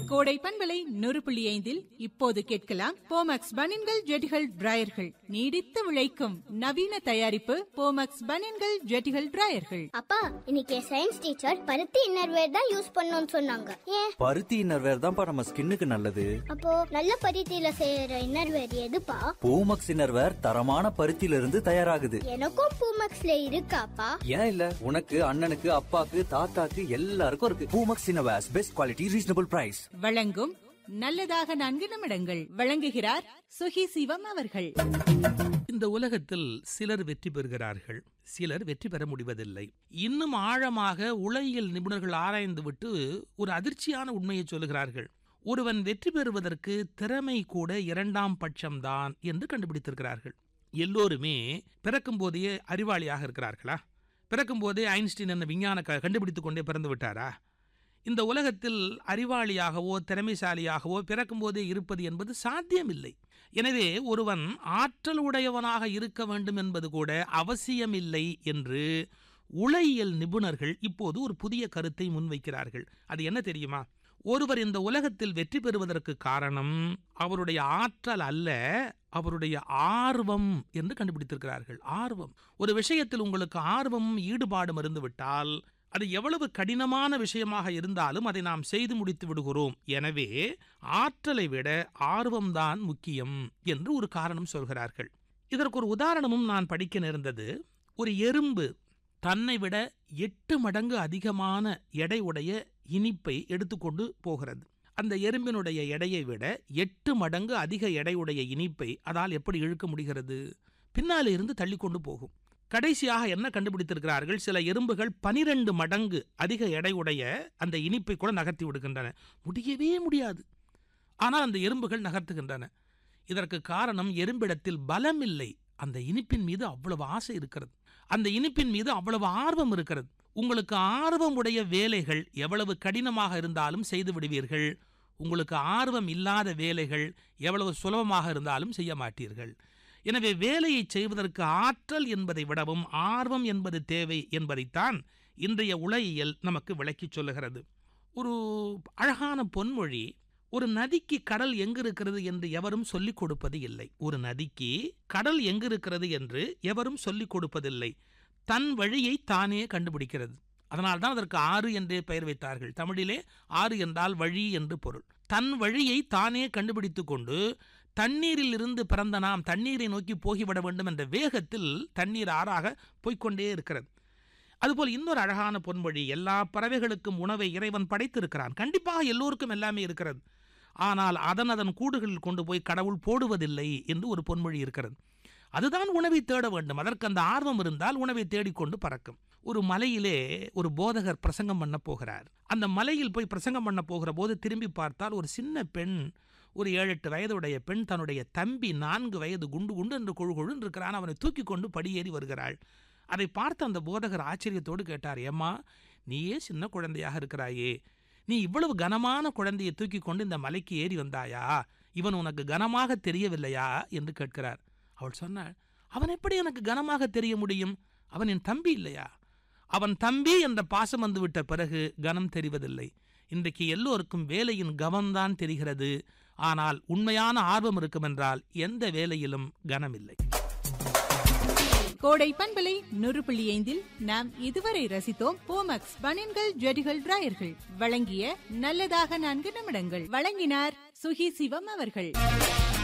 கோடை பண்பலை நூறு புள்ளி ஐந்தில் இப்போது கேட்கலாம் போமக்ஸ் பனின்கள் ஜெட்டிகள் டிராயர்கள் நீடித்து விளைக்கும் நவீன தயாரிப்பு போமக்ஸ் பனின்கள் ஜெட்டிகள் டிராயர்கள் அப்பா இன்னைக்கு சயின்ஸ் டீச்சர் பருத்தி இன்னர்வேர் தான் யூஸ் பண்ணணும்னு சொன்னாங்க ஏன் பருத்தி இன்னர்வேர் தான்ப்பா நம்ம ஸ்கின்னுக்கு நல்லது அப்போ நல்ல பருத்தியில செய்யற இன்னர்வேர் எதுப்பா பூமக்ஸ் இன்னர்வேர் தரமான பருத்தியில இருந்து தயாராகுது எனக்கும் பூமக்ஸ்ல இருக்காப்பா ஏன் இல்ல உனக்கு அண்ணனுக்கு அப்பாக்கு தாத்தாக்கு எல்லாருக்கும் இருக்கு Poomex innerwears best quality reasonable price வழங்கும் நல்லதாக நான்கு நிமிடங்கள் வழங்குகிறார் சுகி சிவம் அவர்கள் இந்த உலகத்தில் சிலர் வெற்றி பெறுகிறார்கள் சிலர் வெற்றி பெற முடிவதில்லை இன்னும் ஆழமாக உலகியல் நிபுணர்கள் ஆராய்ந்துவிட்டு ஒரு அதிர்ச்சியான உண்மையை சொல்லுகிறார்கள் ஒருவன் வெற்றி பெறுவதற்கு திறமை கூட இரண்டாம் பட்சம்தான் என்று கண்டுபிடித்திருக்கிறார்கள் எல்லோருமே பிறக்கும் போதே அறிவாளியாக இருக்கிறார்களா பிறக்கும் போதே ஐன்ஸ்டீன் என்ன விஞ்ஞான க- கண்டுபிடித்துக் கொண்டே பிறந்து விட்டாரா இந்த உலகத்தில் அறிவாளியாகவோ திறமைசாலியாகவோ பிறக்கும்போதே இருப்பது என்பது சாத்தியமில்லை எனவே ஒருவன் ஆற்றல் உடையவனாக இருக்க வேண்டும் என்பது கூட அவசியமில்லை என்று உளவியல் நிபுணர்கள் இப்போது ஒரு புதிய கருத்தை முன்வைக்கிறார்கள் அது என்ன தெரியுமா ஒருவர் இந்த உலகத்தில் வெற்றி பெறுவதற்கு காரணம் அவருடைய ஆற்றல் அல்ல அவருடைய ஆர்வம் என்று கண்டுபிடித்திருக்கிறார்கள் ஆர்வம் ஒரு விஷயத்தில் உங்களுக்கு ஆர்வமும் ஈடுபாடும் இருந்துவிட்டால் அது எவ்வளவு கடினமான விஷயமாக இருந்தாலும் அதை நாம் செய்து முடித்து விடுகிறோம் எனவே ஆற்றலை விட ஆர்வம்தான் முக்கியம் என்று ஒரு காரணம் சொல்கிறார்கள் இதற்கு ஒரு உதாரணமும் நான் படிக்க நேர்ந்தது ஒரு எறும்பு தன்னை விட எட்டு மடங்கு அதிகமான எடை உடைய இனிப்பை எடுத்துக்கொண்டு போகிறது அந்த எறும்பினுடைய எடையை விட எட்டு மடங்கு அதிக எடையுடைய இனிப்பை அதால் எப்படி இழுக்க முடிகிறது பின்னாலே இருந்து தள்ளிக்கொண்டு போகும் கடைசியாக என்ன கண்டுபிடித்திருக்கிறார்கள் சில எறும்புகள் பனிரெண்டு மடங்கு அதிக எடையுடைய அந்த இனிப்பை கூட நகர்த்தி விடுகின்றன முடியவே முடியாது ஆனால் அந்த எறும்புகள் நகர்த்துகின்றன இதற்கு காரணம் எறும்பிடத்தில் பலம் இல்லை அந்த இனிப்பின் மீது அவ்வளவு ஆசை இருக்கிறது அந்த இனிப்பின் மீது அவ்வளவு ஆர்வம் இருக்கிறது உங்களுக்கு ஆர்வம் உடைய வேலைகள் எவ்வளவு கடினமாக இருந்தாலும் செய்து விடுவீர்கள் உங்களுக்கு ஆர்வம் இல்லாத வேலைகள் எவ்வளவு சுலபமாக இருந்தாலும் செய்ய மாட்டீர்கள் எனவே வேலையை செய்வதற்கு ஆற்றல் என்பதை விடவும் ஆர்வம் என்பது தேவை என்பதைத்தான் இன்றைய உலகியல் நமக்கு விளக்கிச் சொல்லுகிறது ஒரு அழகான பொன்மொழி ஒரு நதிக்கு கடல் எங்கு இருக்கிறது என்று எவரும் சொல்லிக் கொடுப்பது இல்லை ஒரு நதிக்கு கடல் எங்கு இருக்கிறது என்று எவரும் சொல்லிக் கொடுப்பதில்லை தன் வழியை தானே கண்டுபிடிக்கிறது அதனால்தான் அதற்கு ஆறு என்றே பெயர் வைத்தார்கள் தமிழிலே ஆறு என்றால் வழி என்று பொருள் தன் வழியை தானே கண்டுபிடித்துக் கொண்டு தண்ணீரில் இருந்து பிறந்த நாம் தண்ணீரை நோக்கி போகிவிட வேண்டும் என்ற வேகத்தில் தண்ணீர் ஆறாக போய்க்கொண்டே இருக்கிறது அதுபோல் இன்னொரு அழகான பொன்மொழி எல்லா பறவைகளுக்கும் உணவை இறைவன் படைத்திருக்கிறான் கண்டிப்பாக எல்லோருக்கும் எல்லாமே இருக்கிறது ஆனால் அதன் அதன் கூடுகளில் கொண்டு போய் கடவுள் போடுவதில்லை என்று ஒரு பொன்மொழி இருக்கிறது அதுதான் உணவை தேட வேண்டும் அதற்கு அந்த ஆர்வம் இருந்தால் உணவை தேடிக்கொண்டு பறக்கும் ஒரு மலையிலே ஒரு போதகர் பிரசங்கம் பண்ண போகிறார் அந்த மலையில் போய் பிரசங்கம் பண்ண போகிற போது திரும்பி பார்த்தால் ஒரு சின்ன பெண் ஒரு ஏழு எட்டு வயதுடைய பெண் தன்னுடைய தம்பி நான்கு வயது குண்டு குண்டு என்று கொழு கொழுன்னு இருக்கிறான் அவனை தூக்கி கொண்டு படியேறி வருகிறாள் அதை பார்த்த அந்த போதகர் ஆச்சரியத்தோடு கேட்டார் ஏம்மா நீயே சின்ன குழந்தையாக இருக்கிறாயே நீ இவ்வளவு கனமான குழந்தையை தூக்கி கொண்டு இந்த மலைக்கு ஏறி வந்தாயா இவன் உனக்கு கனமாக தெரியவில்லையா என்று கேட்கிறார் அவள் சொன்னாள் அவன் எப்படி எனக்கு கனமாக தெரிய முடியும் அவன் என் தம்பி இல்லையா அவன் தம்பி என்ற பாசம் வந்து விட்ட பிறகு கனம் தெரிவதில்லை இன்றைக்கு எல்லோருக்கும் வேலையின் கவம்தான் தெரிகிறது ஆனால் உண்மையான ஆர்வம் இருக்குமென்றால் எந்த வேலையிலும் கனமில்லை கோடை பண்பலை நூறு புள்ளி ஐந்தில் நாம் இதுவரை ரசித்தோம் போமக்ஸ் பனின்கள் ஜெட்டிகள் டிராயர்கள் வழங்கிய நல்லதாக நான்கு நிமிடங்கள் வழங்கினார் சுகி சிவம் அவர்கள்